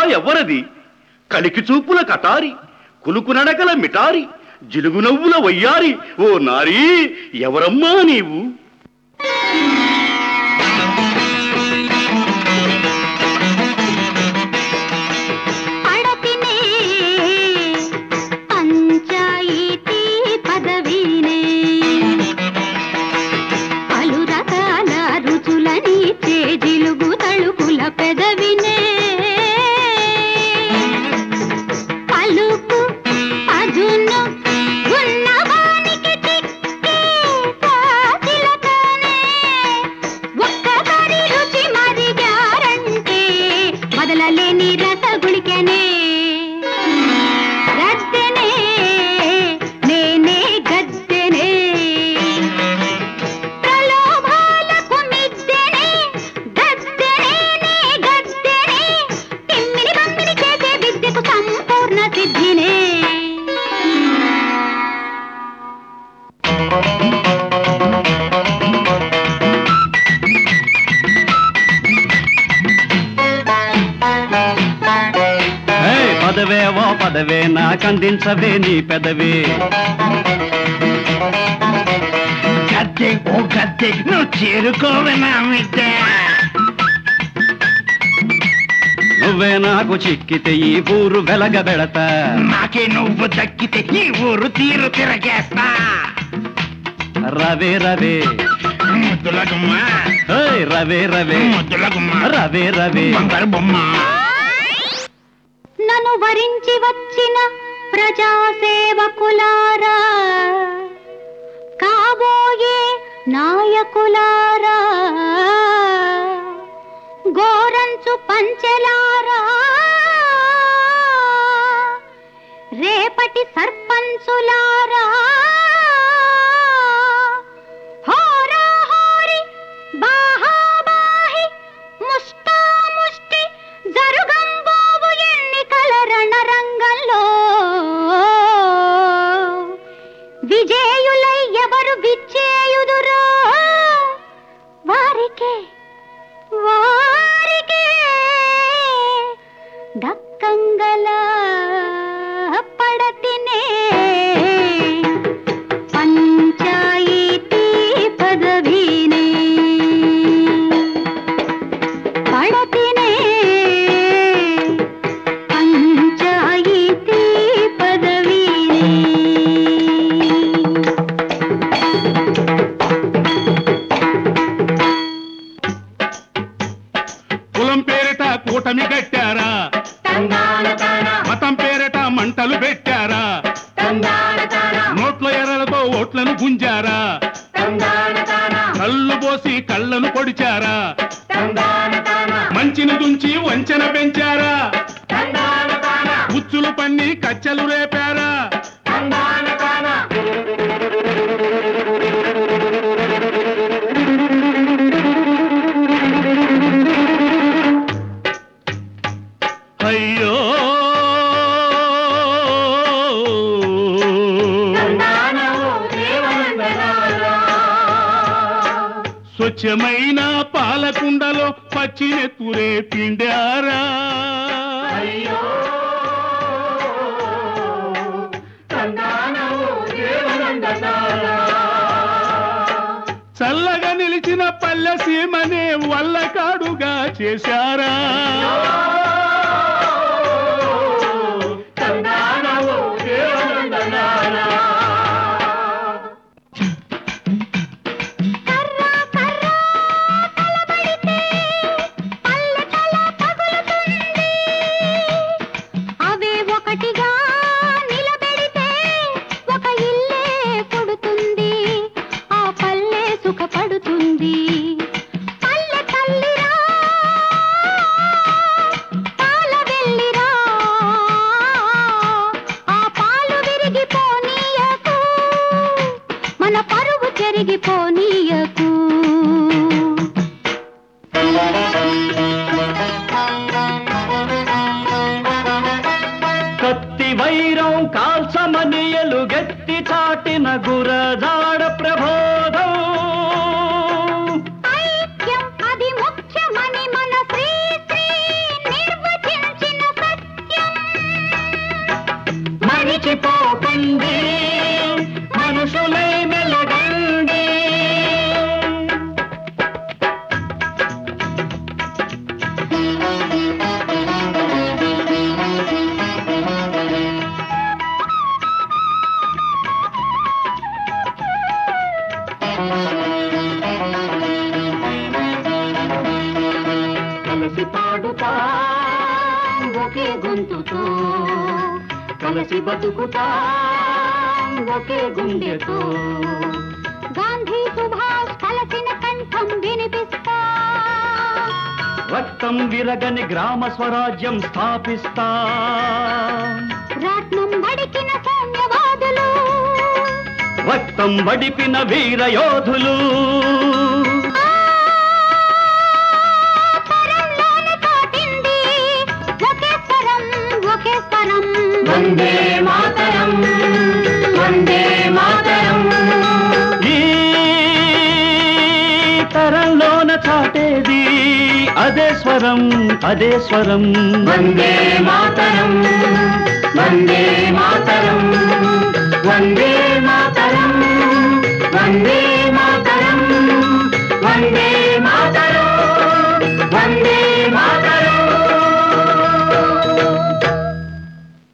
ఎవ్వరది కలికి చూపుల కటారి కులుకు నడకల మిటారి జిలుగు నవ్వుల వయ్యారి ఓ నారీ ఎవరమ్మా నీవు పడతినే పంచాయితీ పదవినే పలు రకాల రుచులని చేజిలుగు తళుకుల పెదవినే పలుకు అదును ఉన్నవానికి చిక్కే సాసిలతోనే ఒక్కసారి రుచి మరిగారంటే వదలలేని రసగుళికనే గద్దెనే నేనే గద్దెనే ప్రలోభాలకు మిద్దెనే గద్దెనే నే గద్దెనే తిమ్మిని బమ్మిని చేసే విద్యకు సంపూర్ణ సిద్ధినే ఏయ్, పదవేవో పదవే నాకందించవే నీ పెదవే గద్దె ఓ గద్దె నువ్వు చేరుకోవే నా మిద్దె నువ్వే నాకు చిక్కితే ఈ ఊరు వెలగబెడతా నాకే నువ్వు దక్కితే ఈ ఊరు తీరు తిరగేస్తా రవే రవే ముద్దుల గుమ్మ ఏయ్, రవే రవే ముద్దుల గుమ్మ రవే రవే బంగారు బొమ్మ నన్ను వరించి వచ్చిన ప్రజాసేవకులారా కాబోయే నాయకులారా గోరంచు పంచెలారా రేపటి సర్పంచులారా హోరా హోరి బాహాబాహి ముష్టాముష్టి జరుగంబోవు ఎన్నికల రణరంగంలో విజేయులై ఎవరు విచ్చేయుదురో వారికే వారికే దక్కంగల పడతినే పంచాయితీ పదవినే పడతినే పంచాయితీ పదవినే కులం పేరిట కూటమి కట్టారా మతం పేరిట మంటలు పెట్టారా నోట్ల ఎర్రలతో ఓట్లను గుంజారా కళ్ళు పోసి కళ్ళను పొడిచారా మంచిని దుంచి వంచన పెంచారా ఉచ్చులు పన్ని కచ్చలు రేపారా అయ్యో స్వచ్ఛమైన పాలకుండలో పచ్చినెత్తురే పిండారా చల్లగా నిలిచిన పల్లె సీమనే వల్లకాడుగా చేశారా కర్రా కర్రా కలబడితే పల్లె తల పగులుతుంది అవే ఒకటిగా నిలబెడితే ఒక ఇల్లే పుడుతుంది ఆ పల్లె సుఖపడుతుంది పల్లె తల్లిరా పాల వెళ్ళిరా ఆ పాలు విరిగిపోనీయకు మన పరువు చెరిగిపోనీయకు కత్తి వైరం కాల్చమని ఎలుగెత్తి చాటిన గురజాడ ప్రబోధం ఐక్యం అది ముఖ్యమని మన శ్రీ శ్రీ నిర్వచించిన మరిచిపోకండి మనుషులై మెలగండి కలిసి పాడుతా ఒకే గొంతుతో కలిసి బతుకుతా ఒకే గుండెతో గాంధీ సుభాష్ కలిసిన కంఠం వినిపిస్తా రక్తం విరగని గ్రామ స్వరాజ్యం స్థాపిస్తా రాట్నం వడికిన సౌమ్యవాదులు రక్తం వడిపిన వీర యోధులు ఆ తరంలోనే కాటింది ఒకే స్వరం ఒకే స్వరం వందే మాతరం వందే మాతరం ఈ తరంలోన చాటేది అదే స్వరం అదే స్వరం వందే మా